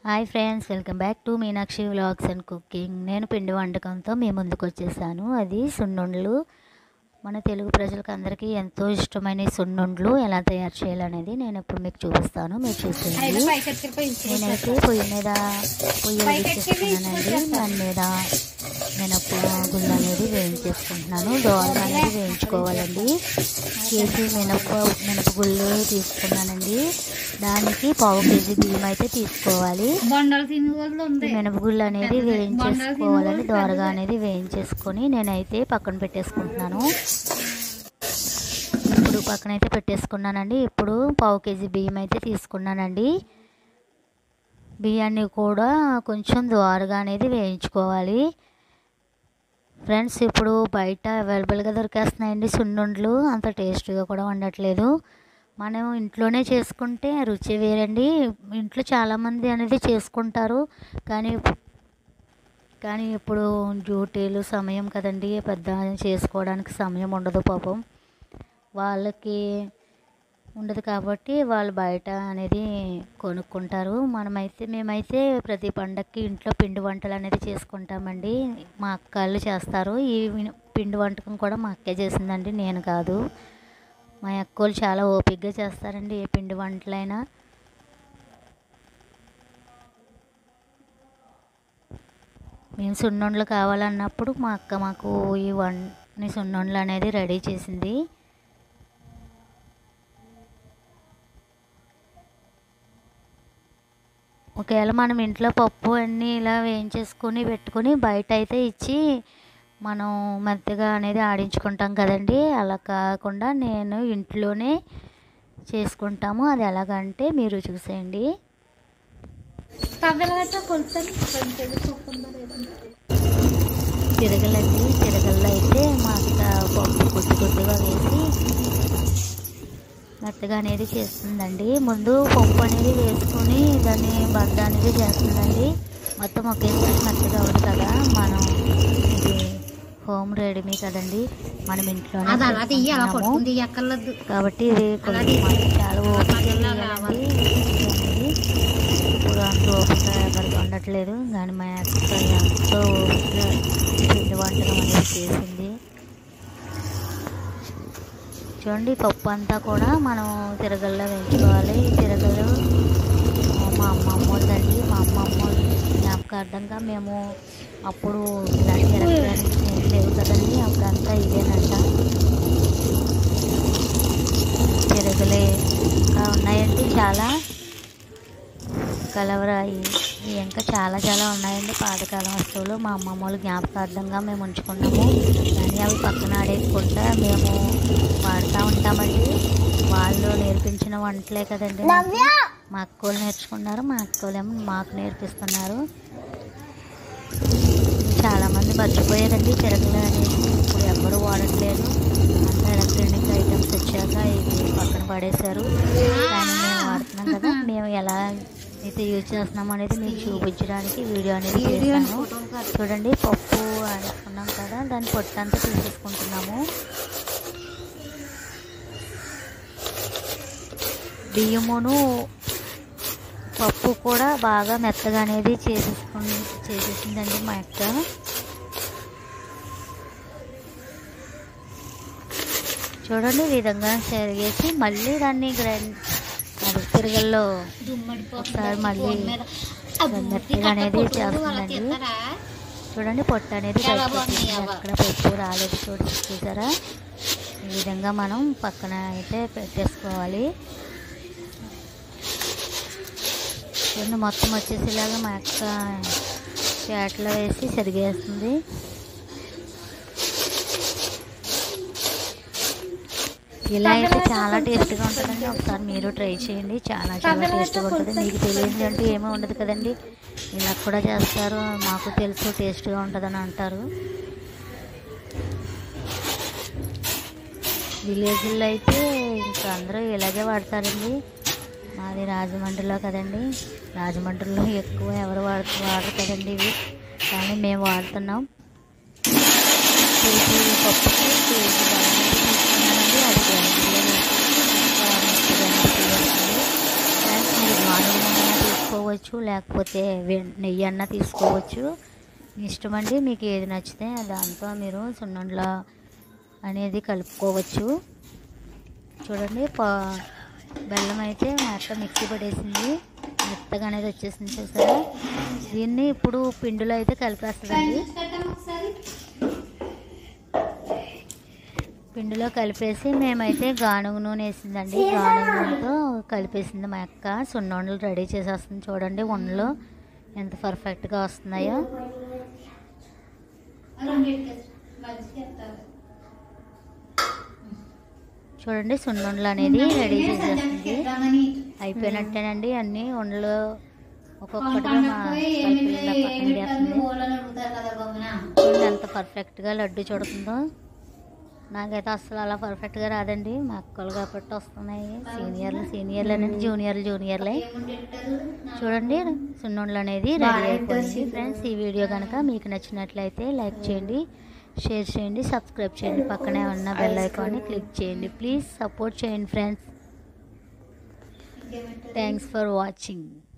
Hi friends welcome back to Meenakshi vlogs and cooking నేను పిండి వంటకంతో మీ ముందుకు వచ్చేసాను అది సున్నుండలు మన తెలుగు ప్రజలకు అందరికీ ఎంతో ఇష్టమైన ఈ సున్నుండలు ఎలా తయారు చేయాలనేది నేను ఇప్పుడు మీకు చూపిస్తాను మీరు చూసేయండి నేనైతే పొయ్యి మీద పొయ్యి వెలిగించేస్తున్నానండి దాని మీద మినప్పు గుళ్ళు అనేది వేయించేసుకుంటున్నాను దోరగా అనేది వేయించుకోవాలండి కేజీ మినప మినపగుళ్ళు తీసుకున్నానండి దానికి పావు కేజీ బియ్యం అయితే తీసుకోవాలి బొండాలు తినే వాళ్ళు ఈ ఉంది మినపగుళ్ళు అనేది వేయించేసుకోవాలని దోరగా అనేది వేయించేసుకొని నేనైతే పక్కన పెట్టేసుకుంటున్నాను ఇప్పుడు పక్కన అయితే పెట్టేసుకున్నానండి ఇప్పుడు పావు కేజీ బియ్యం అయితే తీసుకున్నానండి బియ్యాన్ని కూడా కొంచెం దోరగా అనేది వేయించుకోవాలి ఫ్రెండ్స్ ఇప్పుడు బయట అవైలబుల్గా దొరికేస్తున్నాయండి సున్నుండలు అంత టేస్ట్గా కూడా ఉండట్లేదు మనం ఇంట్లోనే చేసుకుంటే రుచి వేరండి ఇంట్లో చాలామంది అనేది చేసుకుంటారు కానీ కానీ ఇప్పుడు డ్యూటీలు సమయం కదండి పెద్ద చేసుకోవడానికి సమయం ఉండదు పాపం వాళ్ళకి ఉండదు కాబట్టి వాళ్ళు బయట అనేది కొనుక్కుంటారు మనమైతే మేమైతే ప్రతి పండక్కి ఇంట్లో పిండి వంటలు అనేది చేసుకుంటామండి మా అక్కలు చేస్తారు ఈ విన- పిండి వంటకం కూడా మా అక్కే చేసిందండి నేను కాదు మా అక్కోళ్ళు చాలా ఓపికగా చేస్తారండి ఏ పిండి వంటలైనా మేము సున్నుండలు కావాలన్నప్పుడు మా అక్క మాకు ఈ వన్ సున్నుండలు అనేది రెడీ చేసింది ఒకవేళ మనం ఇంట్లో పప్పు అన్నీ ఇలా వేయించేసుకొని పెట్టుకొని బయట అయితే ఇచ్చి మనం మెత్తగా అనేది ఆడించుకుంటాం కదండి అలా కాకుండా నేను ఇంట్లోనే చేసుకుంటాము అది ఎలాగంటే మీరు చూసేయండి తవ్వెలగైతే కొలుతాను రెండు కేజీ పప్పు ఉందో లేదో తిరగలండి తిరగల్లో అయితే మా అక్క పప్పు కొద్ది కొద్దిగా వేసి మెత్తగా అనేది చేస్తుందండి ముందు పప్పు అనేది వేసుకొని దాన్ని బద్ద అనేది చేస్తుందండి మొత్తం ఒకేసారి మెత్తగా అవ్వదు కదా మనం ఇది హోమ్ రెడీమీ కదండి మనం ఇంట్లోనే అది అలా తీయ అలా చేసుకుంటున్నాము. పట్టుకుంది ఎక్కర్లేదు కాబట్టి ఇది కొంచెం మనకి చాలా ఓపిక చేయాలండి ఇది ఇప్పుడు అంత ఓపిక ఎవరికి ఉండట్లేదు కానీ మా అక్క ఎంతో ఓపిక పిండి వంటకం అనేది చేసింది చూడండి పప్పు అంతా కూడా మనం తిరగల్లో వేయించుకోవాలి ఈ తిరగలు మా అమ్మమ్మ వాళ్ళండి మా అమ్మమ్మ వాళ్ళ జ్ఞాపకార్థంగా మేము అప్పుడు ఇలాంటి ఎలక్ట్రానిక్స్ ఏం లేవు కదండి అప్పుడంతా ఇదేనంట తిరగలే ఇంకా ఉన్నాయండి చాలా కలవరాయి ఇవి ఇంకా చాలా చాలా ఉన్నాయండి పాతకాలం వస్తువులు మా అమ్మమ్మ వాళ్ళు జ్ఞాపకార్థంగా మేము ఉంచుకున్నాము కానీ అవి పక్కన ఆడేయకుండా మేము వాడుతూ ఉంటామండి వాళ్ళు నేర్పించిన వంటలే కదండి మాకు. మా అక్కోళ్ళు నేర్చుకున్నారు మా అక్కోళ్ళేమో మాకు నేర్పిస్తున్నారు చాలామంది మర్చిపోయారండి తిరగలు అనేది ఇప్పుడు ఎవ్వరూ వాడట్లేదు అంత ఎలక్ట్రానిక్ ఐటమ్స్ వచ్చాక ఇవి పక్కన పడేశారు కానీ మేము వాడుతున్నాం కదా మేము ఎలా అయితే యూజ్ చేస్తున్నాం అనేది మీకు చూపించడానికి వీడియో అనేది చేశాను చూడండి పప్పు ఆడుకున్నాం కదా దాని పొట్టంతా తీసేసుకుంటున్నాము బియ్యమును పప్పు కూడా బాగా మెత్తగా అనేది చేసేసుకుని చేసేసిందండి మా అక్క చూడండి ఈ విధంగా చెరిగేసి మళ్ళీ దాన్ని గ్రైండ్ అది తిరగల్లో ఒకసారి మళ్ళీ మెత్తగా అనేది చేస్తుందండి చూడండి పొట్టు అనేది చాలా బయటకు బాగుంది వచ్చేసింది. అవ్వ. అక్కడ పప్పు రాలేదు చూడు చూసారా ఈ విధంగా మనం పక్కన అయితే పెట్టేసుకోవాలి చూడండి మొత్తం వచ్చేసేలాగా మా అక్క చేటలో వేసి సరిగేస్తుంది ఇలా అయితే చాలా టేస్ట్గా ఉంటుందండి ఒకసారి మీరు ట్రై చేయండి చాలా చాలా టేస్ట్గా ఉంటుంది మీకు తెలియదు అంటే ఏమీ ఉండదు కదండి ఇలా కూడా చేస్తారు మాకు తెలుసు టేస్ట్గా ఉంటుందని అంటారు విలేజ్లో అయితే ఇంకా అందరూ ఇలాగే వాడతారండి మాది రాజమండ్రిలో కదండి రాజమండ్రిలో ఎక్కువ ఎవరు వాడ వాడరు కదండి ఇవి కానీ మేము వాడుతున్నాం కేజీ పప్పుకి కేజీ బెల్లం తీసుకున్నానండి అది గ్రైండర్లో వేసి ఇంకా మెత్తగా అనేది చేసేస్తుంది. ఫ్రెండ్స్ మీరు మామూలుగా తీసుకోండి తీసుకోవచ్చు లేకపోతే వె- నెయ్యి అన్న తీసుకోవచ్చు మీ ఇష్టం అండి మీకు ఏది నచ్చితే దాంతో మీరు సున్నుండల అనేది కలుపుకోవచ్చు చూడండి పా బెల్లం అయితే మా అక్క మిక్సీ పడేసింది మెత్తగా అనేది వచ్చేసింది చూసారా దీన్ని ఇప్పుడు పిండిలో అయితే కలిపేస్తుందండి పిండిలో కలిపేసి మేమైతే గానుగ నూనె వేసిందండి గానుగ నూనెతో కలిపేసింది మా అక్క సున్నుండలు రెడీ చేసేస్తుంది చూడండి ఉండలు ఎంత పర్ఫెక్ట్గా వస్తున్నాయో చూడండి సున్నుండలు అనేది రెడీ చేసేస్తుంది అయిపోయినట్టేనండి అన్నీ ఉండలు ఒక్కొక్కటిగా మా కలిపిల్లా పక్కన చేస్తుంది చూడండి ఎంత పర్ఫెక్ట్గా లడ్డు చూడుతుందో నాకైతే అసలు అలా పర్ఫెక్ట్గా రాదండి మా అక్కలు కాబట్టి వస్తున్నాయి సీనియర్లు సీనియర్లు అనేది జూనియర్లు జూనియర్లే చూడండి సున్నుండలు అనేది రెడీ అయిపోయింది ఫ్రెండ్స్ ఈ వీడియో కనుక మీకు నచ్చినట్లయితే లైక్ చేయండి షేర్ చేయండి సబ్స్క్రైబ్ చేయండి పక్కనే ఉన్న బెల్ ఐకాన్ని క్లిక్ చేయండి ప్లీజ్ సపోర్ట్ చేయండి ఫ్రెండ్స్ థ్యాంక్స్ ఫర్ వాచింగ్